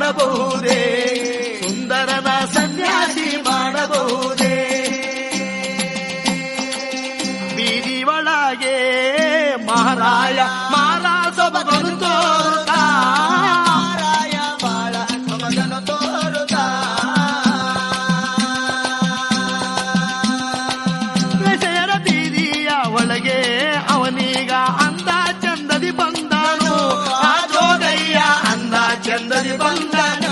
ಮಾಡಬಹುದೇ ಸುಂದರನ ಸನ್ಯಾಸಿ ಮಾಡಬಹುದೇ ಬೀದಿ ಒಳಗೆ ಮಹಾರಾಯ ಮಾರಾಯ ಸೊಬಗನು ತೋರುತ್ತಾ ಮಾರಾಯ ಬಾಳ ಸೊಬಗನು ತೋರುತ್ತಾ ವಿಷಯರ ಬೀದಿಯ ಒಳಗೆ ಅವನೀಗ ಅಂದ ಚಂದದಿ ಬಂದನು ಆ ಜೋಗಯ್ಯ ಅಂದ ಚಂದದಿ ಬಂದನು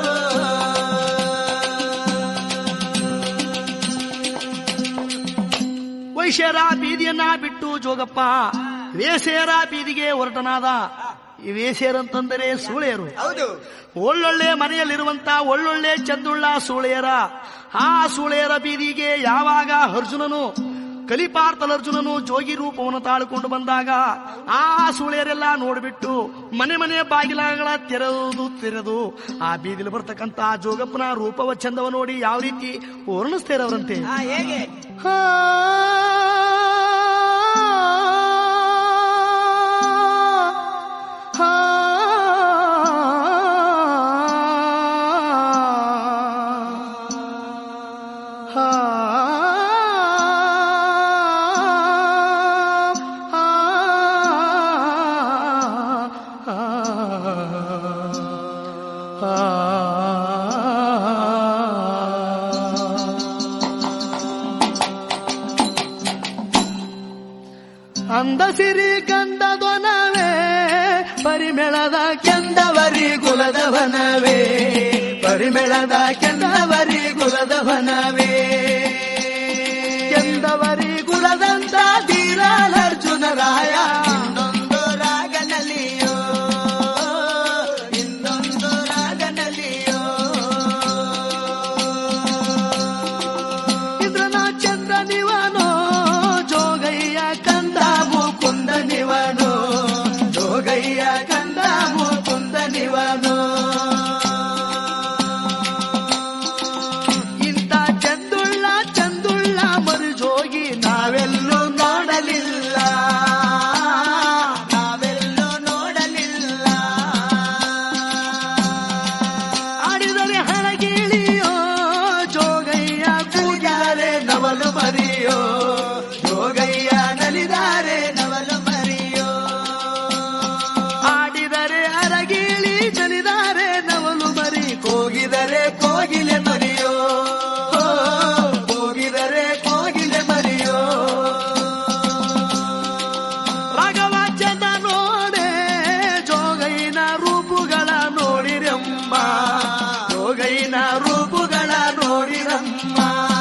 ವೈಶ್ಯರ ಬೀದಿಯನ್ನ ಬಿಟ್ಟು ಜೋಗಪ್ಪ ವೇಸೇರ ಬೀದಿಗೆ ಹೊರಟನಾದ ಈ ವೇಸೇರಂತಂದರೆ ಸೂಳೆಯರು ಹೌದು ಒಳ್ಳೊಳ್ಳೆ ಮನೆಯಲ್ಲಿರುವಂತ ಒಳ್ಳೊಳ್ಳೆ ಚಂದುಳ್ಳ ಸೂಳೆಯರ ಆ ಸೂಳೆಯರ ಬೀದಿಗೆ ಯಾವಾಗ ಅರ್ಜುನನು ಕಲಿಪಾರ್ಥಲ ಅರ್ಜುನನು ಜೋಗಿ ರೂಪವನ್ನು ತಾಳಿಕೊಂಡು ಬಂದಾಗ ಆ ಸೂಳೆಯರೆಲ್ಲ ನೋಡ್ಬಿಟ್ಟು ಮನೆ ಮನೆ ಬಾಗಿಲಗಳ ತೆರೆದು ತೆರೆದು ಆ ಬೀದಿಲಿ ಬರ್ತಕ್ಕಂತ ಜೋಗಪ್ಪನ ರೂಪವ ಚಂದವ ನೋಡಿ ಯಾವ ರೀತಿ ವರ್ಣಿಸ್ತೇರವರಂತೆ ಆ ಹೇಗೆ ಹಾ. ಹಾ. ಹಾ. ಅಂದ ಸಿರಿ ಗಂಧದೊನವೇ ಪರಿಮೆಳದ ಕೆಂದವರಿ ಕುಲದವನವೇ ಪರಿಮೆಳದ ಕೆಂದವರಿ ಕುಲದವನವೇ ಕೆಂದವರಿ ಕುಲದಂತ ಧೀರಾಲರ್ಜುನ ರಾಯ ಇನ್ನೊಂದು ರಾಗನಲ್ಲಿಯೋ ಇನ್ನೊಂದು ರಾಗನಲ್ಲಿಯೋ ಇಂದ್ರನ ಚಂದ್ರನಿವನೋ ಜೋಗಯ್ಯ ಕಂದ ಮುಕುಂದನಿವನೋ ಜೋಗಯ್ಯ ಕಂದ ಮುಕುಂದನಿವನೋ ಇಂಥ ಚಂದುಳ್ಳ ಚಂದುಳ್ಳ ಮರು ಜೋಗಿ ನಾವೆಲ್ಲೂ ನೋಡಲಿಲ್ಲ ನಾವೆಲ್ಲೂ ನೋಡಲಿಲ್ಲ ಆಡಿದರೆ ಹಣಗಿಳಿಯೋ ಜೋಗಯ್ಯ ಕೂಗಿದರೆ ನವಲು ಮರಿಯೋ ಜೋಗಯ್ಯ ನಲಿದಾರೆ ನವಲು ಮರಿಯೋ ಆಡಿದರೆ ಅರಗಿಳಿ ನಲಿದಾರೆ ನವಲು ಮರಿ ಕೂಗಿದರೆ ಕೋಗಿಲೆ ಮರಿಯೋ ಹೋ, ಕೂಗಿದರೆ ಕೋಗಿಲೆ ಮರಿಯೋ ರಾಘವ ಚಂದ ನೋಡೆ ಜೋಗೈನ ರೂಪುಗಳ ನೋಡಿರಮ್ಮ ಜೋಗೈನ ರೂಪುಗಳ ನೋಡಿರಮ್ಮ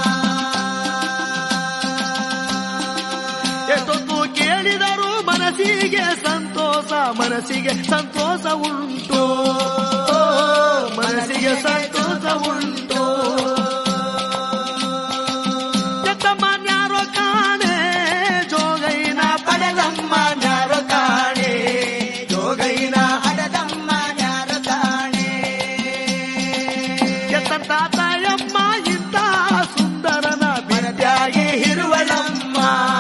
ಎಷ್ಟೊತ್ತು ಕೇಳಿದರು ಮನಸ್ಸಿಗೆ ಸಂತೋಷ ಮನಸ್ಸಿಗೆ ಸಂತೋಷ ಉಂಟು ಮನಸ್ಸಿಗೆ ಸಂತೋಷ ಉಂಟು ಎತ್ತಮ್ಮನ್ಯಾರೋ ಕಾಣೆ ಜೋಗೈನ ಪಡೆದಮ್ಮ ನ್ಯಾರೋ ಕಾಣೆ ಜೋಗೈನ ಹಡದಮ್ಮ ಯಾರು ಕಾಣೆ ಎತ್ತಂತ ತಾಯಮ್ಮ ಇಂತ ಸುಂದರನ ಬಿಡದ್ಯಾಗಿ ಇರುವಳಮ್ಮ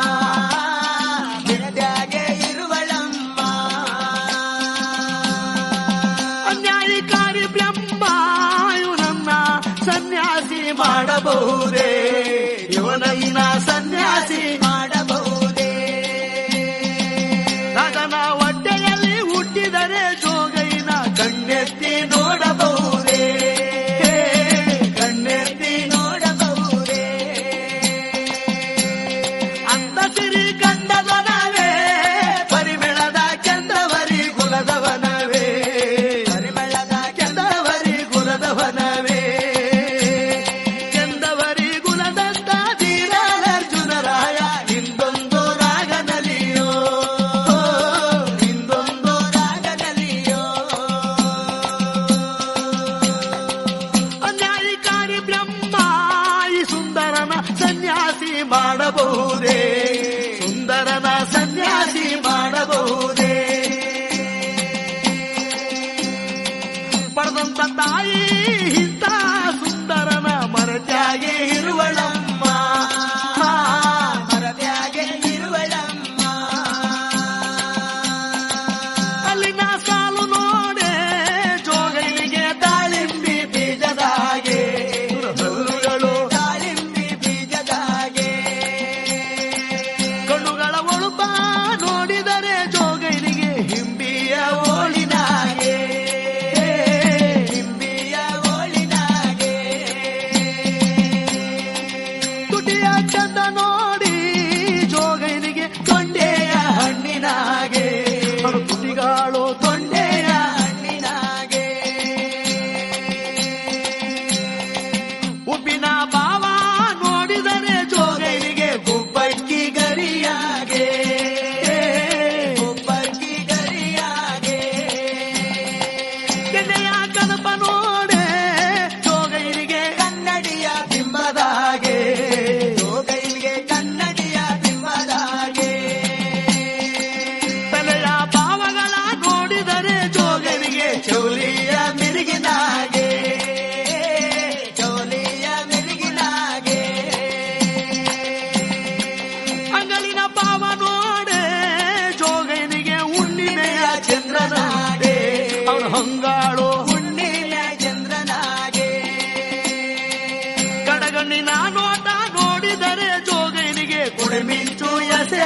ಬಿಡದ್ಯಾಗೆ ಇರುವಳಮ್ಮ ಅನ್ಯಾಯಕಾರಿ ಬ್ರಹ್ಮ ಇವನನ್ನ ಸನ್ಯಾಸಿ ಮಾಡಬಹುದೇ ಇವನನ್ನ ಸನ್ಯಾಸಿ ಮಾಡಬಹುದೇ ರಾಜನ ಹೊಟ್ಟೆಯಲ್ಲಿ ಹುಟ್ಟಿದರೆ ಜೋಗೈನ ಕಣ್ಣೆತ್ತಿ ನೋಡಬಹುದೇ ಕಣ್ಣೆತ್ತಿ ನೋಡಬಹುದೇ ಅಂದ ಸಿರಿ ಗಂಡದವನವೇ ಪರಿಮೆಳದ ಕೆಂದವರಿ ಕುಲದವನವೇ ಪರಿಮಳದ ಕೆಂದವರಿ ಕುಲದವನವೇ ಕೆಂದವರಿ ಕುಲದಂತ ಧೀರಾರ್ಜುನ ರಾಯ ಇಂದೊಂದು ರಾಗನಲಿಯೋ ಇಂದೊಂದು ರಾಗನಲ್ಲಿಯೋ ಅನ್ಯಾಯಕಾರಿ ಬ್ರಹ್ಮ ಈ ಸುಂದರನ ಸನ್ಯಾಸಿ ಮಾಡಬಹುದೇ ಸುಂದರನ ಸನ್ಯಾಸಿ ಮಾಡಬಹುದೇ ಪಡೆದಂತ ತಾಯಿ ಇಂಥ ಸುಂದರನ ಮರತ್ಯಾಗೆ ಇರುವಳಮ್ಮ ಮರದ್ಯಾಗೆ ಇರುವಳಮ್ಮ ಅಲ್ಲಿನ ಸಾಲು ನೋಡೆ ಜೋಗೈನಿಗೆ ತಾಳಿ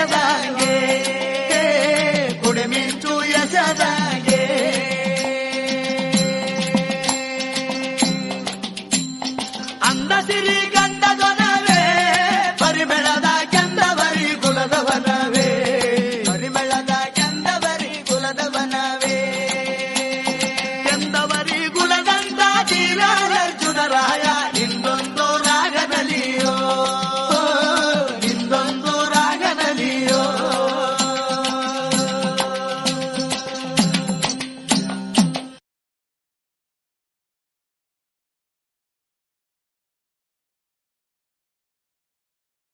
ದಾನಿಗೆ